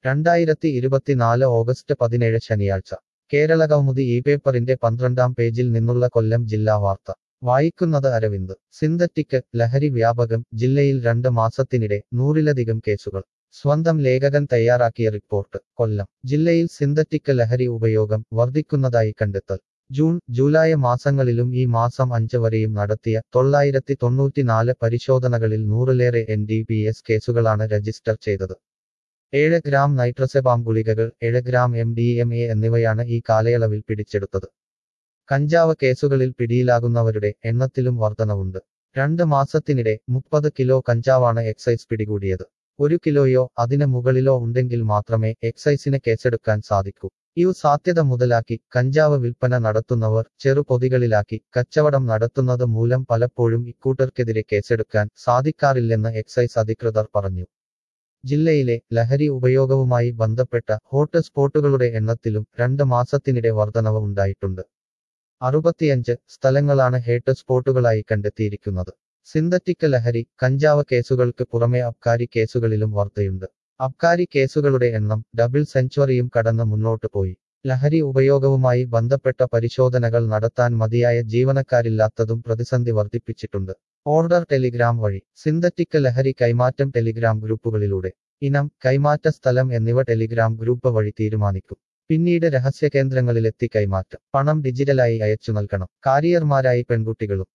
രണ്ടായിരത്തി ഇരുപത്തിനാല് ഓഗസ്റ്റ് പതിനേഴ് ശനിയാഴ്ച കേരളകൗമുദി ഈ പേപ്പറിന്റെ പന്ത്രണ്ടാം പേജിൽ നിന്നുള്ള കൊല്ലം ജില്ലാ വാർത്ത വായിക്കുന്നത് അരവിന്ദ് സിന്തറ്റിക് ലഹരി വ്യാപകം ജില്ലയിൽ രണ്ട് മാസത്തിനിടെ നൂറിലധികം കേസുകൾ സ്വന്തം ലേഖകൻ തയ്യാറാക്കിയ റിപ്പോർട്ട് കൊല്ലം ജില്ലയിൽ സിന്തറ്റിക് ലഹരി ഉപയോഗം വർദ്ധിക്കുന്നതായി കണ്ടെത്തൽ ജൂൺ ജൂലൈ മാസങ്ങളിലും ഈ മാസം അഞ്ച് വരെയും നടത്തിയ തൊള്ളായിരത്തി തൊണ്ണൂറ്റിനാല് പരിശോധനകളിൽ നൂറിലേറെ എൻ ഡി പി എസ് കേസുകളാണ് രജിസ്റ്റർ ചെയ്തത് ഏഴ് ഗ്രാം നൈട്രസെബാം ഗുളികകൾ ഏഴ് gram M D M A എന്നിവയാണ് ഈ കാലയളവിൽ പിടിച്ചെടുത്തത് കഞ്ചാവ് കേസുകളിൽ പിടിയിലാകുന്നവരുടെ എണ്ണത്തിലും വർധനവുണ്ട് രണ്ട് മാസത്തിനിടെ മുപ്പത് കിലോ കഞ്ചാവാണ് എക്സൈസ് പിടികൂടിയത് ഒരു കിലോയോ അതിന് മുകളിലോ ഉണ്ടെങ്കിൽ മാത്രമേ എക്സൈസിന് കേസെടുക്കാൻ സാധിക്കൂ ഈ സാധ്യത മുതലാക്കി കഞ്ചാവ് വിൽപ്പന നടത്തുന്നവർ ചെറുപൊതികളിലാക്കി കച്ചവടം നടത്തുന്നത് മൂലം പലപ്പോഴും ഇക്കൂട്ടർക്കെതിരെ കേസെടുക്കാൻ സാധിക്കാറില്ലെന്ന് എക്സൈസ് അധികൃതർ പറഞ്ഞു ജില്ലയിലെ ലഹരി ഉപയോഗവുമായി ബന്ധപ്പെട്ട ഹോട്ട് സ്പോട്ടുകളുടെ എണ്ണത്തിലും രണ്ട് മാസത്തിനിടെ വർധനവ് ഉണ്ടായിട്ടുണ്ട് അറുപത്തിയഞ്ച് സ്ഥലങ്ങളാണ് ഹേട്ട് സ്പോട്ടുകളായി കണ്ടെത്തിയിരിക്കുന്നത് സിന്തറ്റിക് ലഹരി കഞ്ചാവ് കേസുകൾക്ക് പുറമെ അബ്കാരി കേസുകളിലും വാർത്തയുണ്ട് അബ്കാരി കേസുകളുടെ എണ്ണം ഡബിൾ സെഞ്ചുറിയും കടന്ന് മുന്നോട്ട് പോയി ലഹരി ഉപയോഗവുമായി ബന്ധപ്പെട്ട പരിശോധനകൾ നടത്താൻ മതിയായ ജീവനക്കാരില്ലാത്തതും പ്രതിസന്ധി വർദ്ധിപ്പിച്ചിട്ടുണ്ട് ഓർഡർ ടെലിഗ്രാം വഴി സിന്തറ്റിക് ലഹരി കൈമാറ്റം ടെലിഗ്രാം ഗ്രൂപ്പുകളിലൂടെ ഇനം കൈമാറ്റ സ്ഥലം എന്നിവ ടെലിഗ്രാം ഗ്രൂപ്പ് വഴി തീരുമാനിക്കും പിന്നീട് രഹസ്യ കേന്ദ്രങ്ങളിലെത്തി കൈമാറ്റം പണം ഡിജിറ്റലായി അയച്ചു നൽകണം കാരിയർമാരായി പെൺകുട്ടികളും